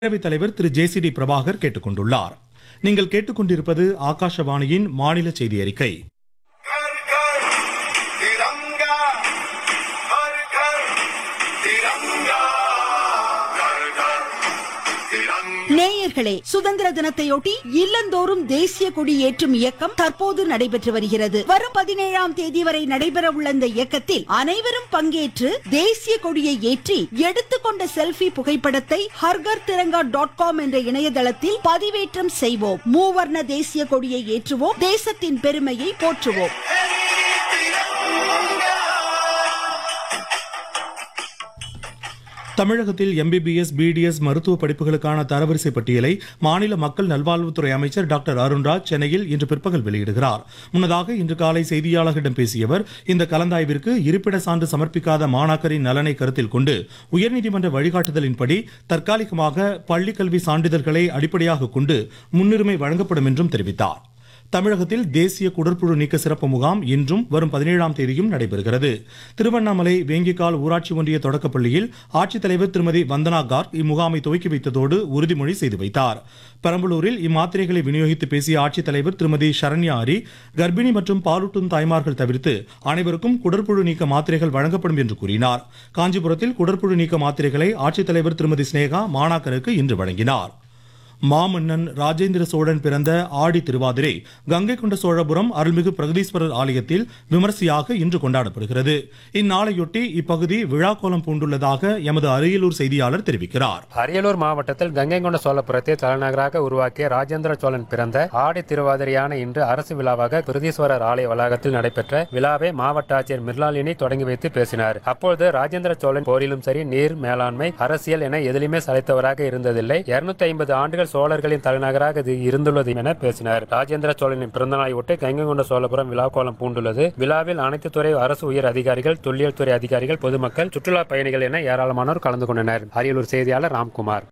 பேரவைத் தலைவர் திரு ஜே சி டி பிரபாகர் கேட்டுக் கொண்டுள்ளார் நீங்கள் கேட்டுக்கொண்டிருப்பது ஆகாஷவாணியின் மாநில செய்தி அறிக்கை घर घर तिरंगा हर घर तिरंगा घर घर तिरंगा நேயர்களே சுதந்திர தினத்தையொட்டி இல்லந்தோறும் தேசிய கொடி ஏற்றும் இயக்கம் தற்போது நடைபெற்று வருகிறது வரும் பதினேழாம் தேதி வரை நடைபெற உள்ள இந்த இயக்கத்தில் அனைவரும் பங்கேற்று தேசிய கொடியை ஏற்றி எடுத்துக்கொண்ட செல்ஃபி புகைப்படத்தை ஹர்கர் திரங்கா டாட் காம் என்ற இணையதளத்தில் பதிவேற்றம் செய்வோம் மூவர்ண தேசிய கொடியை ஏற்றுவோம் தேசத்தின் பெருமையை போற்றுவோம் தமிழகத்தில் எம்பிபிஎஸ் பிடிஎஸ் மருத்துவ படிப்புகளுக்கான தரவரிசை பட்டியலை மாநில மக்கள் நல்வாழ்வுத்துறை அமைச்சர் டாக்டர் அருண்ராஜ் சென்னையில் இன்று பிற்பகல் வெளியிடுகிறார் முன்னதாக இன்று காலை செய்தியாளர்களிடம் பேசிய அவர் இந்த கலந்தாய்விற்கு இருப்பிட சான்று சமர்ப்பிக்காத மாணாக்கரின் நலனை கருத்தில் கொண்டு உயர்நீதிமன்ற வழிகாட்டுதலின்படி தற்காலிகமாக பள்ளிக் கல்வி சான்றிதழ்களை அடிப்படையாக கொண்டு முன்னுரிமை வழங்கப்படும் என்றும் தெரிவித்தார் தமிழகத்தில் தேசிய குடற்புழு நீக்க சிறப்பு முகாம் இன்றும் வரும் பதினேழாம் தேதியும் நடைபெறுகிறது திருவண்ணாமலை வேங்கிக்கால் ஊராட்சி ஒன்றிய தொடக்கப்பள்ளியில் ஆட்சித்தலைவர் திருமதி வந்தனா கார்க் இம்முகாமை துவக்கி வைத்ததோடு உறுதிமொழி செய்து வைத்தார் பெரம்பலூரில் இம்மாத்திரைகளை விநியோகித்து பேசிய ஆட்சித்தலைவர் திருமதி சரண்யா அரி கர்ப்பிணி மற்றும் பாலூட்டும் தாய்மார்கள் தவிர்த்து அனைவருக்கும் குடற்புழு நீக்க மாத்திரைகள் வழங்கப்படும் என்று கூறினார் காஞ்சிபுரத்தில் குடற்புழு நீக்க மாத்திரைகளை ஆட்சித்தலைவர் திருமதி சினேகா மாணாக்கருக்கு இன்று வழங்கினார் மாமன்னன் ராஜேந்திர சோழன் பிறந்த ஆடி திருவாதிரை கங்கை கொண்ட சோழபுரம் அருள்மிகு பிரகதீஸ்வரர் ஆலயத்தில் விமர்சையாக இன்று கொண்டாடப்படுகிறது இந்நாளையொட்டி இப்பகுதி விழாக்கோலம் பூண்டுள்ளதாக எமது அரியலூர் செய்தியாளர் தெரிவிக்கிறார் அரியலூர் மாவட்டத்தில் கங்கை கொண்ட சோழபுரத்தை தலைநகராக உருவாக்கிய ராஜேந்திர சோழன் பிறந்த ஆடி திருவாதிரையான இன்று அரசு விழாவாக பிரதீஸ்வரர் ஆலய வளாகத்தில் நடைபெற்ற விழாவை மாவட்ட ஆட்சியர் மிர்லாலினி தொடங்கி வைத்து பேசினார் அப்பொழுது ராஜேந்திர சோழன் போரிலும் சரி நீர் மேலாண்மை அரசியல் என எதிலுமே சளைத்தவராக இருந்ததில்லை இருநூத்தி ஐம்பது ஆண்டுகள் சோழர்களின் தலைநகராக இது இருந்துள்ளது என பேசினார் ராஜேந்திர சோழனின் பிறந்தநாளை ஒட்டி கங்கை கொண்ட சோழபுரம் விழா கோலம் பூண்டுள்ளது விழாவில் அனைத்து துறை அரசு உயர் அதிகாரிகள் தொல்லியல் துறை அதிகாரிகள் பொதுமக்கள் சுற்றுலா பயணிகள் என ஏராளமானோர் கலந்து கொண்டனர் அரியலூர் செய்தியாளர் ராம்குமார்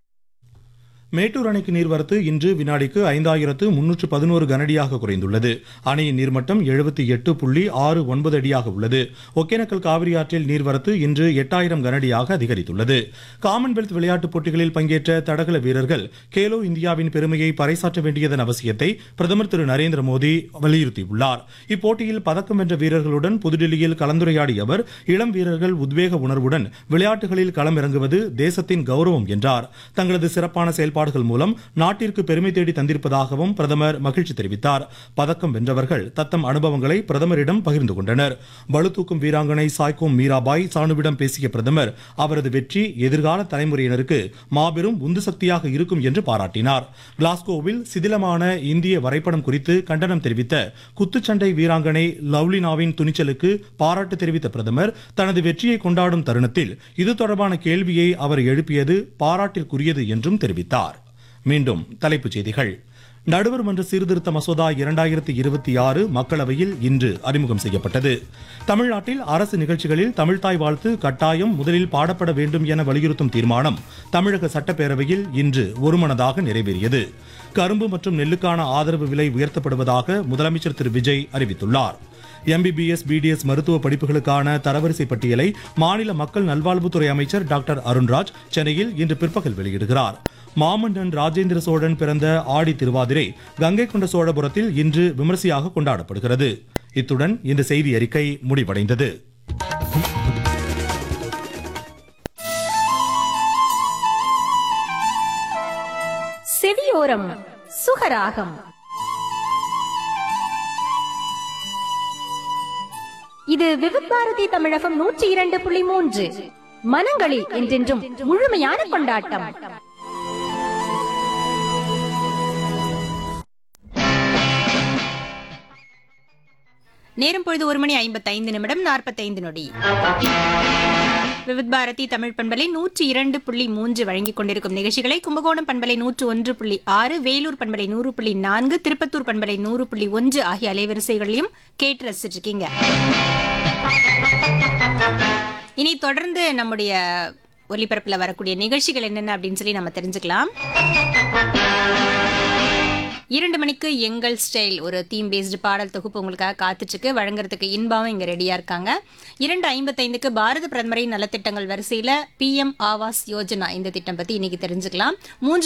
மேட்டூர் அணைக்கு நீர்வரத்து இன்று வினாடிக்கு ஐந்தாயிரத்து முன்னூற்று பதினோரு கனடியாக குறைந்துள்ளது அணையின் நீர்மட்டம் எழுபத்தி எட்டு புள்ளி ஆறு ஒன்பது அடியாக உள்ளது ஒகேனக்கல் காவிரி ஆற்றில் நீர்வரத்து இன்று எட்டாயிரம் கனடியாக அதிகரித்துள்ளது காமன்வெல்த் விளையாட்டுப் போட்டிகளில் பங்கேற்ற தடகள வீரர்கள் கேலோ இந்தியாவின் பெருமையை பறைசாற்ற வேண்டியதன் அவசியத்தை பிரதமர் திரு நரேந்திர மோடி வலியுறுத்தியுள்ளார் இப்போட்டியில் பதக்கம் வென்ற வீரர்களுடன் புதுடில்லியில் கலந்துரையாடிய அவர் இளம் வீரர்கள் உத்வேக உணர்வுடன் விளையாட்டுகளில் களமிறங்குவது தேசத்தின் கௌரவம் என்றார் தங்களது சிறப்பான செயல்பாடுகள் மூலம் நாட்டிற்கு பெருமை தேடி தந்திருப்பதாகவும் பிரதமர் மகிழ்ச்சி தெரிவித்தார் பதக்கம் வென்றவர்கள் தத்தம் அனுபவங்களை பிரதமரிடம் பகிர்ந்து கொண்டனர் பளுதூக்கும் வீராங்கனை சாய்கோம் மீராபாய் சானுவிடம் பேசிய பிரதமர் அவரது வெற்றி எதிர்கால தலைமுறையினருக்கு மாபெரும் உந்து சக்தியாக இருக்கும் என்று பாராட்டினார் கிளாஸ்கோவில் சிதிலமான இந்திய வரைபடம் குறித்து கண்டனம் தெரிவித்த குத்துச்சண்டை வீராங்கனை லவ்லினாவின் துணிச்சலுக்கு பாராட்டு தெரிவித்த பிரதமர் தனது வெற்றியை கொண்டாடும் தருணத்தில் இது தொடர்பான கேள்வியை அவர் எழுப்பியது பாராட்டிற்குரியது என்றும் தெரிவித்தார் மீண்டும் தலைப்புச் செய்திகள் நடுவர் மன்ற சீர்திருத்த மசோதா இரண்டாயிரத்தி இருபத்தி ஆறு மக்களவையில் இன்று அறிமுகம் செய்யப்பட்டது தமிழ்நாட்டில் அரசு நிகழ்ச்சிகளில் தமிழ்தாய் வாழ்த்து கட்டாயம் முதலில் பாடப்பட வேண்டும் என வலியுறுத்தும் தீர்மானம் தமிழக சட்டப்பேரவையில் இன்று ஒருமனதாக நிறைவேறியது கரும்பு மற்றும் நெல்லுக்கான ஆதரவு விலை உயர்த்தப்படுவதாக முதலமைச்சர் திரு விஜய் அறிவித்துள்ளார் எம்பிபிஎஸ் பிடிஎஸ் மருத்துவ படிப்புகளுக்கான தரவரிசை பட்டியலை மாநில மக்கள் நல்வாழ்வுத்துறை அமைச்சர் டாக்டர் அருண்ராஜ் சென்னையில் இன்று பிற்பகல் வெளியிடுகிறார் மாமன்னன் ராஜேந்திர சோழன் பிறந்த ஆடி திருவாதிரை கங்கை கொண்ட சோழபுரத்தில் இன்று விமரிசையாக கொண்டாடப்படுகிறது இத்துடன் இந்த செய்தி அறிக்கை முடிவடைந்தது செவியோரம் சுகராகம் இது விவித் பாரதி தமிழகம் நூற்றி இரண்டு புள்ளி மூன்று மனங்களில் என்றென்றும் முழுமையான கொண்டாட்டம் நேரம் பொழுது ஒரு மணி ஐம்பத்தைந்து நிமிடம் நாற்பத்தைந்து நொடி விவித் பாரதி தமிழ் பண்பலை நூற்றி இரண்டு புள்ளி மூன்று வழங்கிக் கொண்டிருக்கும் நிகழ்ச்சிகளை கும்பகோணம் பண்பலை நூற்று ஒன்று புள்ளி ஆறு வேலூர் பண்பலை நூறு புள்ளி நான்கு திருப்பத்தூர் பண்பலை நூறு புள்ளி ஒன்று ஆகிய அலைவரிசைகளையும் கேட்டு ரசிச்சிட்டு இருக்கீங்க இனி தொடர்ந்து நம்முடைய ஒலிபரப்பில் வரக்கூடிய நிகழ்ச்சிகள் என்னென்ன அப்படின்னு சொல்லி நம்ம தெரிஞ்சுக்கலாம் இரண்டு மணிக்கு எங்கள் ஸ்டைல் ஒரு தீம் பேஸ்டு பாடல் தொகுப்பு உங்களுக்காக காத்துட்ருக்கு வழங்குறதுக்கு இன்பாவும் இங்கே ரெடியாக இருக்காங்க இரண்டு ஐம்பத்தைந்துக்கு பாரத பிரதமரின் நலத்திட்டங்கள் வரிசையில் பிஎம் ஆவாஸ் யோஜனா இந்த திட்டம் பற்றி இன்னைக்கு தெரிஞ்சுக்கலாம் மூன்று